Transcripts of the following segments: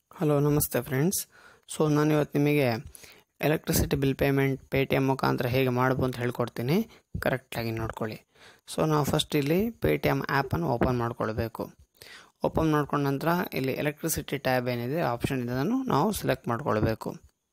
hello ನಮಸ್ತೆ friends so ನಾನು ಇವತ್ತು ನಿಮಗೆ electricity bill payment Paytm ಮುಖಾಂತರ ಹೇಗೆ ಮಾಡ್ಬೋದು ಅಂತ ಹೇಳ್ಕೊಡ್ತೀನಿ ಕರೆಕ್ಟಾಗಿ ನೋಡ್ಕೊಳ್ಳಿ ಸೊ ನಾವು ಫಸ್ಟ್ ಇಲ್ಲಿ ಪೇ ಟಿ ಎಮ್ ಆ್ಯಪನ್ನು ಓಪನ್ ಮಾಡ್ಕೊಳ್ಬೇಕು ಓಪನ್ ಮಾಡ್ಕೊಂಡ ನಂತರ ಇಲ್ಲಿ ಎಲೆಕ್ಟ್ರಿಸಿಟಿ ಟ್ಯಾಬ್ ಏನಿದೆ ಆಪ್ಷನ್ ಇದೆ ಅದನ್ನು ನಾವು ಸೆಲೆಕ್ಟ್ ಮಾಡ್ಕೊಳ್ಬೇಕು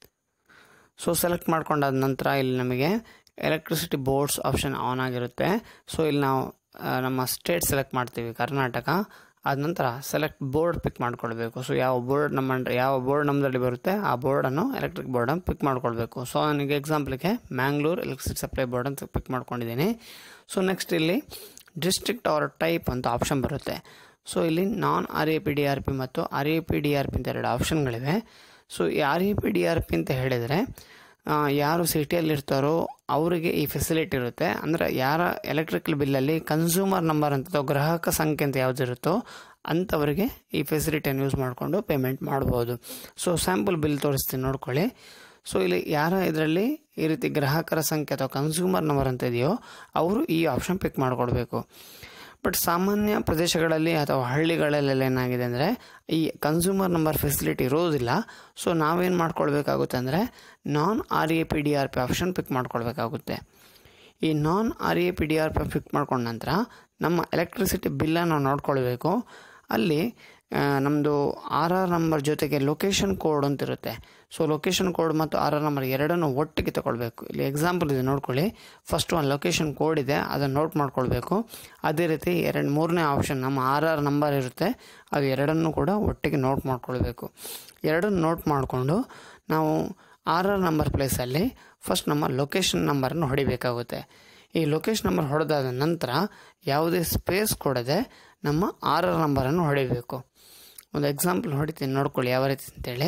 ಸೊ ಸೆಲೆಕ್ಟ್ ಮಾಡ್ಕೊಂಡಾದ ನಂತರ ಇಲ್ಲಿ ನಮಗೆ ಎಲೆಕ್ಟ್ರಿಸಿಟಿ ಬೋರ್ಡ್ಸ್ ಆಪ್ಷನ್ ಆನ್ ಆಗಿರುತ್ತೆ ಸೊ ಇಲ್ಲಿ ನಾವು ಆ, ನಮ್ಮ ಸ್ಟೇಟ್ ಸೆಲೆಕ್ಟ್ ಮಾಡ್ತೀವಿ ಕರ್ನಾಟಕ ಆದ ನಂತರ ಸೆಲೆಕ್ಟ್ ಬೋರ್ಡ್ ಪಿಕ್ ಮಾಡ್ಕೊಳ್ಬೇಕು ಸೊ ಯಾವ ಬೋರ್ಡ್ ನಮ್ಮ ಯಾವ ಬೋರ್ಡ್ ನಮ್ಮದ್ರಲ್ಲಿ ಬರುತ್ತೆ ಆ ಬೋರ್ಡನ್ನು ಎಲೆಕ್ಟ್ರಿಕ್ ಬೋರ್ಡನ್ನು ಪಿಕ್ ಮಾಡ್ಕೊಳ್ಬೇಕು ಸೊ ನನಗೆ ಎಕ್ಸಾಂಪಲ್ಗೆ ಮ್ಯಾಂಗ್ಳೂರ್ ಎಲೆಕ್ಟ್ರಿಸಿಟಿ ಸಪ್ಲೈ ಬೋರ್ಡ್ ಅಂತ ಪಿಕ್ ಮಾಡ್ಕೊಂಡಿದ್ದೀನಿ ಸೊ ನೆಕ್ಸ್ಟ್ ಇಲ್ಲಿ ಡಿಸ್ಟ್ರಿಕ್ಟ್ ಆರ್ ಟೈಪ್ ಅಂತ ಆಪ್ಷನ್ ಬರುತ್ತೆ ಸೊ ಇಲ್ಲಿ non R A P D R P ಮತ್ತು R A P D R P ಅಂತ ಎರಡು ಆಪ್ಷನ್ಗಳಿವೆ ಸೊ ಈ R A P D R P ಅಂತ ಹೇಳಿದರೆ ಆ, ಯಾರು ಸಿಟಿಯಲ್ಲಿ ಇರ್ತಾರೋ ಅವರಿಗೆ ಈ ಫೆಸಿಲಿಟಿ ಇರುತ್ತೆ ಅಂದರೆ ಯಾರ ಎಲೆಕ್ಟ್ರಿಕಲ್ ಬಿಲ್ಲಲ್ಲಿ ಕನ್ಸ್ಯೂಮರ್ ನಂಬರ್ ಅಂತ ಅಥವಾ ಗ್ರಾಹಕ ಸಂಖ್ಯೆ ಅಂತ ಯಾವುದಿರುತ್ತೋ ಅಂಥವರಿಗೆ ಈ ಫೆಸಿಲಿಟಿಯನ್ನು ಯೂಸ್ ಮಾಡಿಕೊಂಡು ಪೇಮೆಂಟ್ ಮಾಡ್ಬೋದು ಸೊ ಸ್ಯಾಂಪಲ್ ಬಿಲ್ ತೋರಿಸ್ತೀನಿ ನೋಡ್ಕೊಳ್ಳಿ ಸೊ ಇಲ್ಲಿ ಯಾರ ಇದರಲ್ಲಿ ಈ ರೀತಿ ಗ್ರಾಹಕರ ಸಂಖ್ಯೆ ಅಥವಾ ಕನ್ಸ್ಯೂಮರ್ ನಂಬರ್ ಅಂತ ಇದೆಯೋ ಅವರು ಈ ಆಪ್ಷನ್ ಪಿಕ್ ಮಾಡಿಕೊಡ್ಬೇಕು ಬಟ್ ಸಾಮಾನ್ಯ ಪ್ರದೇಶಗಳಲ್ಲಿ ಅಥವಾ ಹಳ್ಳಿಗಳಲ್ಲೆಲ್ಲ ಏನಾಗಿದೆ ಅಂದರೆ ಈ ಕನ್ಸ್ಯೂಮರ್ ನಂಬರ್ ಫೆಸಿಲಿಟಿ ಇರೋದಿಲ್ಲ ಸೊ ನಾವೇನು ಮಾಡ್ಕೊಳ್ಬೇಕಾಗುತ್ತೆ ಅಂದರೆ non R A P D R P option pick ಮಾಡ್ಕೊಳ್ಬೇಕಾಗುತ್ತೆ ಈ non R A P D R P pick ಮಾಡ್ಕೊಂಡ ನಂತರ ನಮ್ಮ ಎಲೆಕ್ಟ್ರಿಸಿಟಿ ಬಿಲ್ಲನ್ನು ನಾವು ನೋಡ್ಕೊಳ್ಬೇಕು ಅಲ್ಲಿ ನಮ್ಮದು ಆರ್ ಆರ್ ನಂಬರ್ ಜೊತೆಗೆ ಲೊಕೇಶನ್ ಕೋಡ್ ಅಂತ ಇರುತ್ತೆ ಸೊ ಲೊಕೇಶನ್ ಕೋಡ್ ಮತ್ತು ಆರ್ ಆರ್ ನಂಬರ್ ಎರಡನ್ನು ಒಟ್ಟಿಗೆ ತಗೊಳ್ಬೇಕು ಇಲ್ಲಿ ಎಕ್ಸಾಂಪಲ್ ಇದೆ ನೋಡ್ಕೊಳ್ಳಿ ಫಸ್ಟ್ ಒಂದು ಲೊಕೇಶನ್ ಕೋಡ್ ಇದೆ ಅದನ್ನು ನೋಟ್ ಮಾಡ್ಕೊಳ್ಬೇಕು ಅದೇ ರೀತಿ ಎರಡು ಮೂರನೇ ಆಪ್ಷನ್ ನಮ್ಮ ಆರ್ ಆರ್ ನಂಬರ್ ಇರುತ್ತೆ ಅದು ಎರಡನ್ನೂ ಕೂಡ ಒಟ್ಟಿಗೆ ನೋಟ್ ಮಾಡ್ಕೊಳ್ಬೇಕು ಎರಡನ್ನು ನೋಟ್ ಮಾಡಿಕೊಂಡು ನಾವು ಆರ್ ಆರ್ ನಂಬರ್ ಪ್ಲೇಸಲ್ಲಿ ಫಸ್ಟ್ ನಮ್ಮ ಲೊಕೇಶನ್ ನಂಬರನ್ನು ಹೊಡಿಬೇಕಾಗುತ್ತೆ ಈ ಲೊಕೇಶನ್ ನಂಬರ್ ಹೊಡೆದಾದ ನಂತರ ಯಾವುದೇ ಸ್ಪೇಸ್ ಕೊಡದೆ ನಮ್ಮ ಆರ್ ಆರ್ ನಂಬರನ್ನು ಹೊಡಿಬೇಕು ಒಂದು ಎಕ್ಸಾಂಪಲ್ ಹೊಡಿತೀನಿ ನೋಡ್ಕೊಳ್ಳಿ ಯಾವ ರೀತಿ ಅಂತೇಳಿ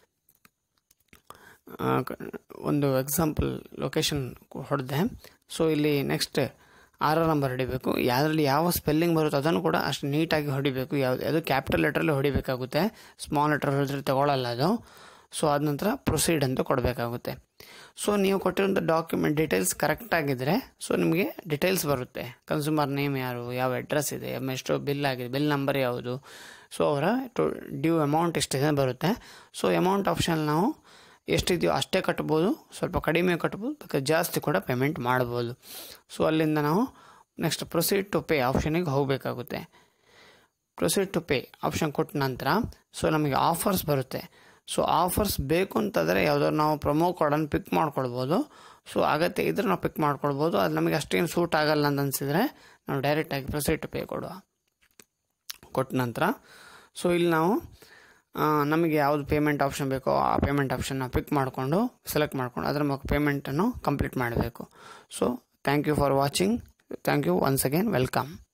ಆ, ಕ- ಒಂದು ಎಕ್ಸಾಂಪಲ್ ಲೊಕೇಶನ್ ಹೊಡೆದೆ ಸೊ ಇಲ್ಲಿ ನೆಕ್ಸ್ಟ್ ಆರ್ ಆರ್ ನಂಬರ್ ಹೊಡಿಬೇಕು ಯಾವುದ್ರಲ್ಲಿ ಯಾವ ಸ್ಪೆಲ್ಲಿಂಗ್ ಬರುತ್ತೋ ಅದನ್ನು ಕೂಡ ಅಷ್ಟು ನೀಟಾಗಿ ಹೊಡಿಬೇಕು ಯಾವುದು ಅದು ಕ್ಯಾಪಿಟಲ್ ಲೆಟ್ರಲ್ಲಿ ಹೊಡಿಬೇಕಾಗುತ್ತೆ ಸ್ಮಾಲ್ ಲೆಟರ್ ಹೊಡೆದ್ರೆ ತಗೊಳ್ಳಲ್ಲ ಅದು ಸೊ ಆದ ನಂತರ ಪ್ರೊಸೀಡ್ ಅಂತ ಕೊಡಬೇಕಾಗುತ್ತೆ ಸೊ ನೀವು ಕೊಟ್ಟಿರೋಂಥ ಡಾಕ್ಯುಮೆಂಟ್ ಡೀಟೇಲ್ಸ್ ಕರೆಕ್ಟ್ ಆಗಿದ್ದರೆ ಸೊ ನಿಮಗೆ ಡೀಟೇಲ್ಸ್ ಬರುತ್ತೆ ಕನ್ಸ್ಯೂಮರ್ ನೇಮ್ ಯಾರು ಯಾವ ಅಡ್ರೆಸ್ ಇದೆ ಎಮ್ ಎಷ್ಟು ಬಿಲ್ ಆಗಿದೆ ಬಿಲ್ ನಂಬರ್ ಯಾವುದು ಸೊ ಅವರ ಟು ಡ್ಯೂ ಅಮೌಂಟ್ ಎಷ್ಟಿದೆ ಬರುತ್ತೆ ಸೊ ಅಮೌಂಟ್ ಆಪ್ಷನ್ ನಾವು ಎಷ್ಟಿದೆಯೋ ಅಷ್ಟೇ ಕಟ್ಬೋದು ಸ್ವಲ್ಪ ಕಡಿಮೆ ಕಟ್ಬೋದು ಬೇಕಾದ್ರೆ ಜಾಸ್ತಿ ಕೂಡ ಪೇಮೆಂಟ್ ಮಾಡ್ಬೋದು ಸೊ ಅಲ್ಲಿಂದ ನಾವು ನೆಕ್ಸ್ಟ್ ಪ್ರೊಸೀಡ್ ಟು ಪೇ ಆಪ್ಷನಿಗೆ ಹೋಗಬೇಕಾಗುತ್ತೆ ಪ್ರೊಸೀಡ್ ಟು ಪೇ ಆಪ್ಷನ್ ಕೊಟ್ಟ ನಂತರ ಸೊ ನಮಗೆ ಆಫರ್ಸ್ ಬರುತ್ತೆ ಸೊ ಆಫರ್ಸ್ ಬೇಕು ಅಂತಂದರೆ ಯಾವುದಾದ್ರು ನಾವು ಪ್ರೊಮೋ ಕೋಡನ್ನು ಪಿಕ್ ಮಾಡ್ಕೊಳ್ಬೋದು ಸೊ ಅಗತ್ಯ ಇದ್ರೆ ನಾವು ಪಿಕ್ ಮಾಡ್ಕೊಳ್ಬೋದು ಅದು ನಮಗೆ ಅಷ್ಟೇನು ಸೂಟ್ ಆಗಲ್ಲ ಅಂತ ಅನಿಸಿದರೆ ನಾವು ಡೈರೆಕ್ಟಾಗಿ ಪ್ರೊಸೀಡ್ ಟು ಪೇ ಕೊಡುವ ಕೊಟ್ಟ ನಂತರ ಸೊ ಇಲ್ಲಿ ನಾವು ಆ, ನಮಗೆ ಯಾವುದು ಪೇಮೆಂಟ್ ಆಪ್ಷನ್ ಬೇಕೋ ಆ ಪೇಮೆಂಟ್ ಆಪ್ಷನ್ನ ಪಿಕ್ ಮಾಡಿಕೊಂಡು ಸೆಲೆಕ್ಟ್ ಮಾಡಿಕೊಂಡು ಅದರ ಮೂಲಕ ಪೇಮೆಂಟನ್ನು ಕಂಪ್ಲೀಟ್ ಮಾಡಬೇಕು so thank you for watching thank you once again welcome